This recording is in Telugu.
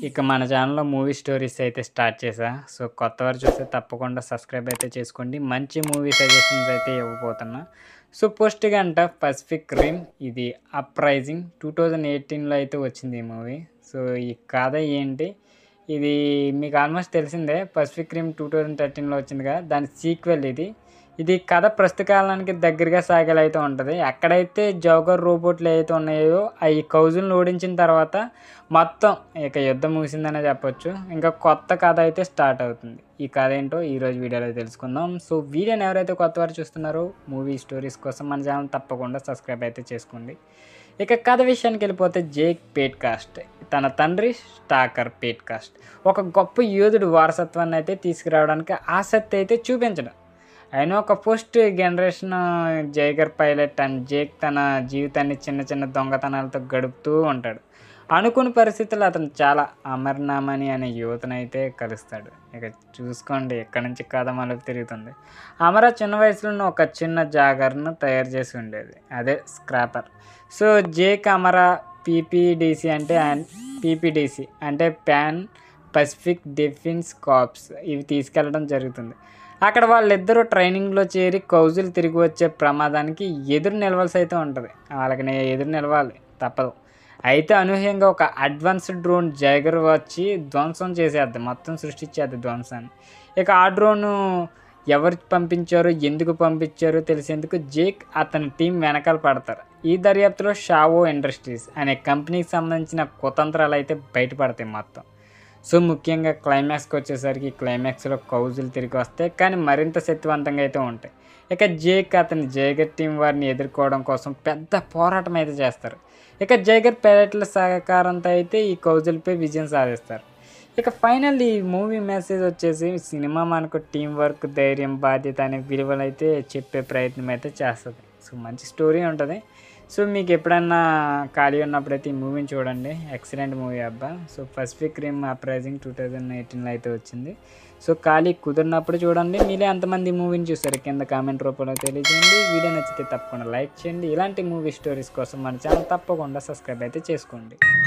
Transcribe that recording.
ఇక మన ఛానల్లో మూవీ స్టోరీస్ అయితే స్టార్ట్ చేసా సో కొత్త వారు చూస్తే తప్పకుండా సబ్స్క్రైబ్ అయితే చేసుకోండి మంచి మూవీ సజెషన్స్ అయితే ఇవ్వబోతున్నా సో పోస్ట్గా అంట పసిఫిక్ రిమ్ ఇది అప్రైజింగ్ టూ థౌజండ్ ఎయిటీన్లో అయితే వచ్చింది ఈ మూవీ సో ఈ కథ ఏంటి ఇది మీకు ఆల్మోస్ట్ తెలిసిందే పసిఫిక్ రిమ్ టూ థౌజండ్ థర్టీన్లో వచ్చింది కదా దాని సీక్వెల్ ఇది ఇది కథ ప్రస్తుత కాలానికి దగ్గరగా సాగేలా అయితే ఉంటుంది ఎక్కడైతే జోగర్ రోబోట్లు ఏవైతే ఉన్నాయో అవి కౌజులను ఓడించిన తర్వాత మొత్తం ఇక యుద్ధం ముగిసిందనే చెప్పొచ్చు ఇంకా కొత్త కథ అయితే స్టార్ట్ అవుతుంది ఈ కథ ఏంటో ఈరోజు వీడియోలో తెలుసుకుందాం సో వీడియోని ఎవరైతే కొత్త వారు చూస్తున్నారో మూవీ స్టోరీస్ కోసం మన ఛానల్ తప్పకుండా సబ్స్క్రైబ్ అయితే చేసుకోండి ఇక కథ విషయానికి వెళ్ళిపోతే జేక్ పేట్ కాస్ట్ తన తండ్రి స్టాకర్ పేట్ కాస్ట్ ఒక గొప్ప యోధుడు వారసత్వాన్ని అయితే తీసుకురావడానికి ఆసక్తి అయితే చూపించడం ఆయన ఒక post generation Jaeger pilot and Jake తన జీవితాన్ని చిన్న చిన్న దొంగతనాలతో గడుపుతూ ఉంటాడు అనుకున్న పరిస్థితుల్లో అతను చాలా అమర్నామని అనే యువతనైతే కలుస్తాడు ఇక చూసుకోండి ఎక్కడి నుంచి కథ మలుపు తిరుగుతుంది అమర చిన్న వయసులోనే ఒక చిన్న జాగర్ను తయారు చేసి ఉండేది అదే స్క్రాపర్ సో జేక్ అమర పీపీడీసీ అంటే పీపీడీసీ అంటే ప్యాన్ పసిఫిక్ డిఫెన్స్ కార్ప్స్ ఇవి తీసుకెళ్ళడం జరుగుతుంది అక్కడ వాళ్ళిద్దరూ ట్రైనింగ్లో చేరి కౌజులు తిరిగి వచ్చే ప్రమాదానికి ఎదురు నిలవాల్సి అయితే ఉంటుంది వాళ్ళకి నే- ఎదురు నిలవాలి తప్పదు అయితే అనూహ్యంగా ఒక అడ్వాన్స్డ్ డ్రోన్ జైగర్ వచ్చి ధ్వంసం చేసేద్ది మొత్తం సృష్టించేద్ది ధ్వంసాన్ని ఇక ఆ డ్రోను ఎవరు పంపించారో ఎందుకు పంపించారో తెలిసేందుకు జేక్ అతని టీం వెనకాల పడతారు ఈ దర్యాప్తులో షావో ఇండస్ట్రీస్ అనే కంపెనీకి సంబంధించిన కుతంత్రాలు అయితే బయటపడతాయి మొత్తం సో ముఖ్యంగా క్లైమాక్స్కి వచ్చేసరికి క్లైమాక్స్లో కౌజులు తిరిగి వస్తాయి కానీ మరింత శక్తివంతంగా అయితే ఉంటాయి ఇక జేక్ అతని జైగర్ టీం వారిని ఎదుర్కోవడం కోసం పెద్ద పోరాటం అయితే చేస్తారు ఇక జైగర్ పైలట్ల సహకారంతో అయితే ఈ కౌజులపై విజయం సాధిస్తారు ఇక ఫైనల్ ఈ మూవీ మెసేజ్ వచ్చేసి సినిమా మనకు టీం వర్క్ ధైర్యం బాధ్యత అనే విలువలు అయితే చెప్పే ప్రయత్నం అయితే చేస్తుంది సో మంచి స్టోరీ ఉంటుంది సో మీకు ఎప్పుడన్నా ఖాళీ ఉన్నప్పుడైతే ఈ మూవీని చూడండి ఎక్సలెంట్ మూవీ అబ్బా so Pacific Rim uprising two thousand ఎయిటీన్లో అయితే వచ్చింది సో ఖాళీ కుదిరినప్పుడు చూడండి మీరే ఎంతమంది ఈ మూవీని చూసారు కింద కామెంట్ రూపంలో తెలియజేయండి వీడియో నచ్చితే తప్పకుండా లైక్ చేయండి ఇలాంటి మూవీ స్టోరీస్ కోసం మన ఛానల్ తప్పకుండా సబ్స్క్రైబ్ అయితే చేసుకోండి